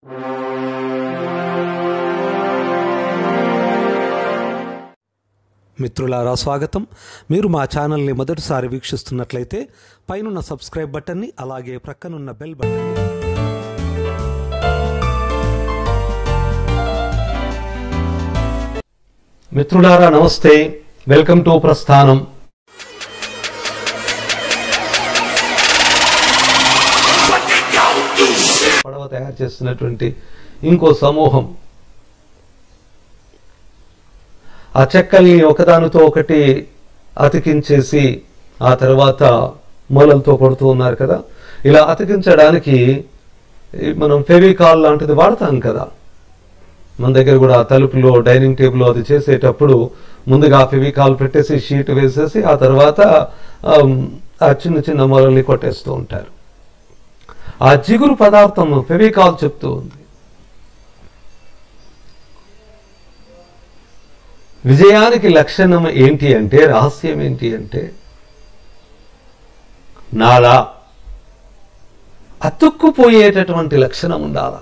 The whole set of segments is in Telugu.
మిత్రులారా స్వాగతం మీరు మా ఛానల్ని మొదటిసారి వీక్షిస్తున్నట్లయితే పైనున్న సబ్స్క్రైబ్ బటన్ని అలాగే ప్రక్కనున్న బెల్ బటన్ని మిత్రులారా నమస్తే వెల్కమ్ టు ప్రస్థానం పడవ తయారు చేస్తున్నటువంటి ఇంకో సమూహం ఆ చెక్కల్ని ఒకదానితో ఒకటి అతికించేసి ఆ తర్వాత మూలలతో కొడుతూ ఉన్నారు కదా ఇలా అతికించడానికి ఈ మనం ఫెవికాల్ లాంటిది వాడతాం కదా మన దగ్గర కూడా తలుపులో డైనింగ్ టేబుల్ అది చేసేటప్పుడు ముందుగా ఫెవికాల్ పెట్టేసి షీట్ వేసేసి ఆ తర్వాత ఆమ్, ఆ చిన్న చిన్న మూలల్ని కొట్టేస్తూ ఉంటారు ఆ జిగురు పదార్థం ఫెవికాల్ చెప్తూ ఉంది విజయానికి లక్షణం ఏంటి అంటే రహస్యం ఏంటి అంటే నాలా అతుక్కుపోయేటటువంటి లక్షణం ఉండాలా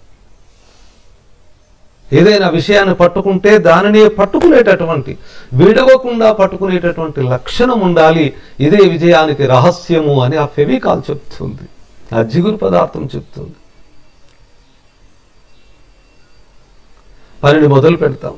ఏదైనా విషయాన్ని పట్టుకుంటే దానినే పట్టుకునేటటువంటి విడవకుండా పట్టుకునేటటువంటి లక్షణం ఉండాలి ఇదే విజయానికి రహస్యము అని ఆ ఫెవికాల్ చెప్తుంది ఆ జిగురు పదార్థం చెప్తుంది పనిని మొదలు పెడతాం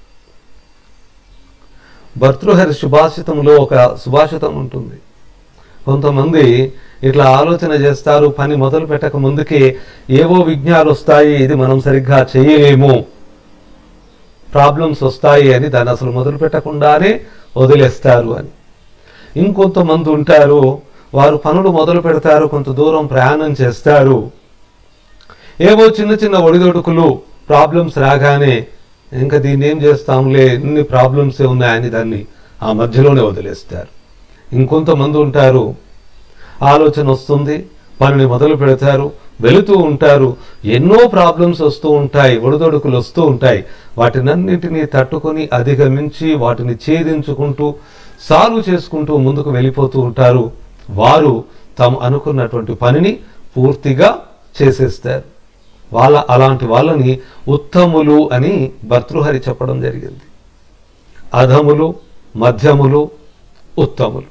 భర్తృహరి సుభాషితంలో ఒక సుభాషితం ఉంటుంది కొంతమంది ఇట్లా ఆలోచన చేస్తారు పని మొదలు పెట్టక ముందుకే ఏవో విఘ్నాలు వస్తాయి ఇది మనం సరిగ్గా చేయలేము ప్రాబ్లమ్స్ వస్తాయి అని దాన్ని అసలు మొదలు పెట్టకుండానే వదిలేస్తారు అని ఇంకొంతమంది ఉంటారు వారు పనులు మొదలు పెడతారు కొంత దూరం ప్రయాణం చేస్తారు ఏవో చిన్న చిన్న ఒడిదొడుకులు ప్రాబ్లమ్స్ రాగానే ఇంకా దీన్ని ఏం చేస్తాంలే ఇన్ని ప్రాబ్లమ్సే ఉన్నాయని దాన్ని ఆ మధ్యలోనే వదిలేస్తారు ఇంకొంతమంది ఉంటారు ఆలోచన వస్తుంది పనిని మొదలు పెడతారు వెళుతూ ఉంటారు ఎన్నో ప్రాబ్లమ్స్ వస్తూ ఉంటాయి ఒడిదొడుకులు వస్తూ ఉంటాయి వాటినన్నింటినీ తట్టుకొని అధిగమించి వాటిని ఛేదించుకుంటూ సాల్వ్ చేసుకుంటూ ముందుకు వెళ్ళిపోతూ ఉంటారు వారు తాము అనుకున్నటువంటి పనిని పూర్తిగా చేసేస్తారు వాళ్ళ అలాంటి వాళ్ళని ఉత్తములు అని భర్తృహరి చెప్పడం జరిగింది అధములు మధ్యములు ఉత్తములు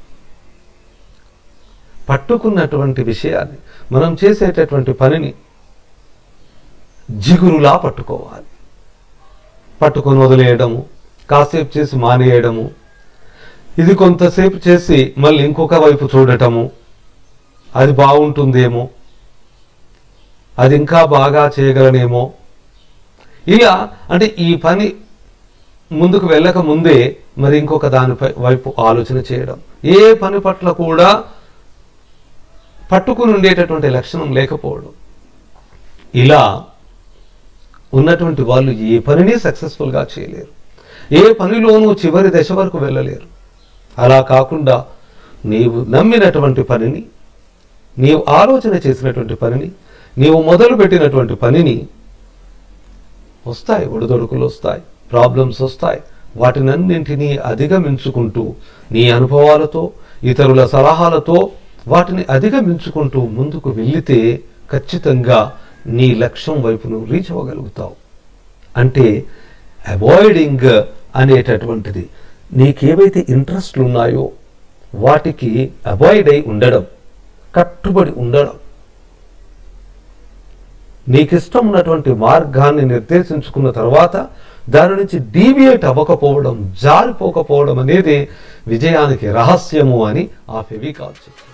పట్టుకున్నటువంటి విషయాన్ని మనం చేసేటటువంటి పనిని జిగురులా పట్టుకోవాలి పట్టుకొని వదిలేయడము కాసేపు చేసి మానేయడము ఇది కొంతసేపు చేసి మళ్ళీ ఇంకొక వైపు చూడటము అది బాగుంటుందేమో అది ఇంకా బాగా చేయగలనేమో ఇలా అంటే ఈ పని ముందుకు వెళ్ళక ముందే మరి ఇంకొక దానిపై వైపు ఆలోచన చేయడం ఏ పని పట్ల కూడా పట్టుకుని ఉండేటటువంటి లక్షణం లేకపోవడం ఇలా ఉన్నటువంటి వాళ్ళు ఏ పనిని సక్సెస్ఫుల్గా చేయలేరు ఏ పనిలోనూ చివరి దశ వరకు వెళ్ళలేరు అలా కాకుండా నీవు నమ్మినటువంటి పనిని నీవు ఆలోచన చేసినటువంటి పనిని నీవు మొదలు పెట్టినటువంటి పనిని వస్తాయి ఒడిదొడుకులు వస్తాయి ప్రాబ్లమ్స్ వస్తాయి వాటినన్నింటినీ అధిగమించుకుంటూ నీ అనుభవాలతో ఇతరుల సలహాలతో వాటిని అధిగమించుకుంటూ ముందుకు వెళితే ఖచ్చితంగా నీ లక్ష్యం వైపు నువ్వు రీచ్ అవ్వగలుగుతావు అంటే అవాయిడింగ్ అనేటటువంటిది నీకేవైతే ఇంట్రెస్ట్లు ఉన్నాయో వాటికి అవాయిడ్ అయి ఉండడం కట్టుబడి ఉండడం నీకిష్టం ఉన్నటువంటి మార్గాన్ని నిర్దేశించుకున్న తర్వాత దాని నుంచి డీవియేట్ అవ్వకపోవడం జారిపోకపోవడం అనేది విజయానికి రహస్యము అని ఆ ఫెవికాల్ చెప్తుంది